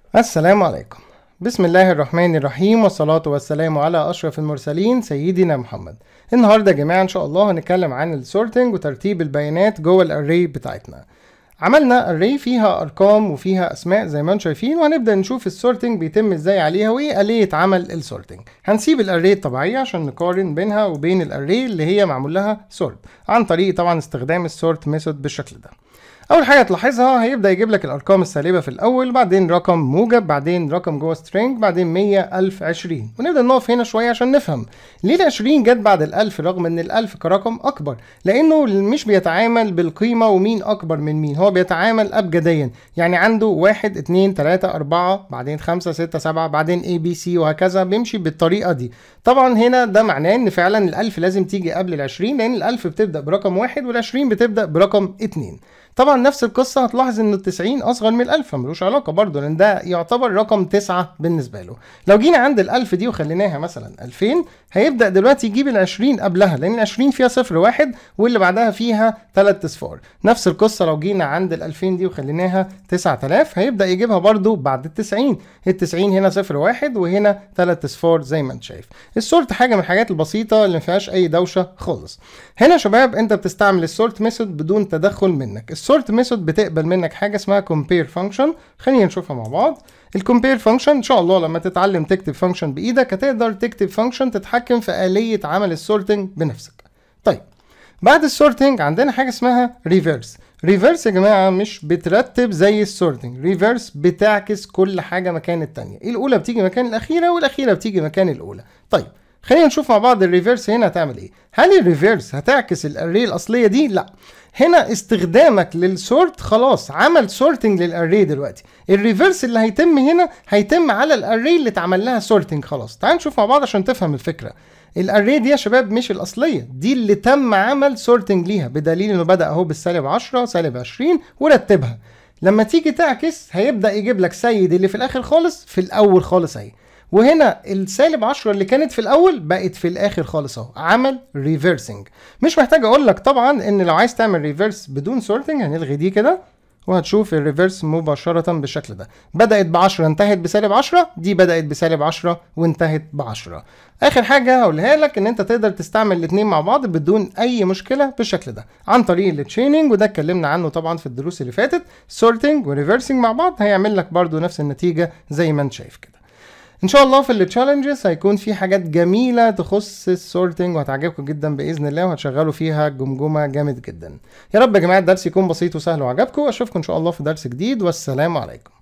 السلام عليكم بسم الله الرحمن الرحيم والصلاة والسلام على أشرف المرسلين سيدنا محمد النهاردة يا جماعة إن شاء الله هنتكلم عن السورتنج وترتيب البيانات جوه الأري بتاعتنا عملنا أري فيها أرقام وفيها أسماء زي ما انتم شايفين وهنبدأ نشوف السورتنج بيتم إزاي عليها وإيه آلية عمل السورتنج هنسيب الأري الطبيعية عشان نقارن بينها وبين الأري اللي هي معمول لها سورت عن طريق طبعا استخدام السورت ميثود بالشكل ده اول حاجه تلاحظها هيبدا يجيب لك الارقام السالبه في الاول بعدين رقم موجب بعدين رقم جوه سترينج بعدين 100 1000 20 ونبدا نقف هنا شويه عشان نفهم ليه ال 20 جت بعد ال 1000 رغم ان ال 1000 كرقم اكبر لانه مش بيتعامل بالقيمه ومين اكبر من مين هو بيتعامل ابجديا يعني عنده 1 2 3 4 بعدين 5 6 7 بعدين اي بي سي وهكذا بيمشي بالطريقه دي طبعا هنا ده معناه ان فعلا ال 1000 لازم تيجي قبل ال 20 لان ال 1000 بتبدا برقم واحد وال 20 بتبدا برقم 2 طبعا نفس القصة هتلاحظ ان ال 90 اصغر من ال 1000 فملوش علاقة برضه لان ده يعتبر رقم 9 بالنسبة له لو جينا عند ال 1000 دي وخليناها مثلا 2000 هيبدأ دلوقتي يجيب ال 20 قبلها لان ال 20 فيها صفر واحد واللي بعدها فيها 3 اصفار نفس القصة لو جينا عند ال 2000 دي وخليناها 9000 هيبدأ يجيبها برضه بعد ال 90 ال 90 هنا صفر واحد وهنا 3 اصفار زي ما انت شايف السورت حاجة من الحاجات البسيطة اللي ما فيهاش اي دوشة خالص هنا يا شباب انت بتستعمل السورت ميثود بدون تدخل منك السورت ميثود بتقبل منك حاجه اسمها compare function خلينا نشوفها مع بعض الكومبير فانكشن ان شاء الله لما تتعلم تكتب فانكشن بايدك هتقدر تكتب فانكشن تتحكم في آلية عمل السورتنج بنفسك طيب بعد السورتنج عندنا حاجه اسمها ريفيرس ريفيرس يا جماعه مش بترتب زي السورتنج ريفيرس بتعكس كل حاجه مكان التانية الاولى بتيجي مكان الاخيره والاخيره بتيجي مكان الاولى طيب خلينا نشوف مع بعض الريفيرس هنا هتعمل ايه هل الريفيرس هتعكس الاري الاصليه دي لا هنا استخدامك للسورت خلاص عمل سورتنج للاري دلوقتي الريفيرس اللي هيتم هنا هيتم على الاري اللي اتعمل لها سورتنج خلاص تعال نشوف مع بعض عشان تفهم الفكره الاري دي يا شباب مش الاصليه دي اللي تم عمل سورتنج ليها بدليل انه بدا اهو بالسالب 10 سالب 20 ورتبها لما تيجي تعكس هيبدا يجيب لك سيد اللي في الاخر خالص في الاول خالص اهي وهنا السالب 10 اللي كانت في الاول بقت في الاخر خالص اهو عمل ريفرسنج مش محتاج اقول لك طبعا ان لو عايز تعمل ريفرس بدون سورتنج هنلغي دي كده وهتشوف الريفرس مباشرة بالشكل ده بدأت ب 10 انتهت بسالب 10 دي بدأت بسالب 10 وانتهت ب 10 آخر حاجة هقولها لك إن أنت تقدر تستعمل الاتنين مع بعض بدون أي مشكلة بالشكل ده عن طريق التشيننج وده اتكلمنا عنه طبعا في الدروس اللي فاتت سورتنج وريفرسنج مع بعض هيعمل لك برضو نفس النتيجة زي ما أنت شايف كده ان شاء الله في التشالنجز هيكون في حاجات جميله تخص السورتنج وهتعجبكم جدا باذن الله وهتشغلوا فيها جمجمه جامد جدا يا رب يا جماعه الدرس يكون بسيط وسهل وعجبكم اشوفكم ان شاء الله في درس جديد والسلام عليكم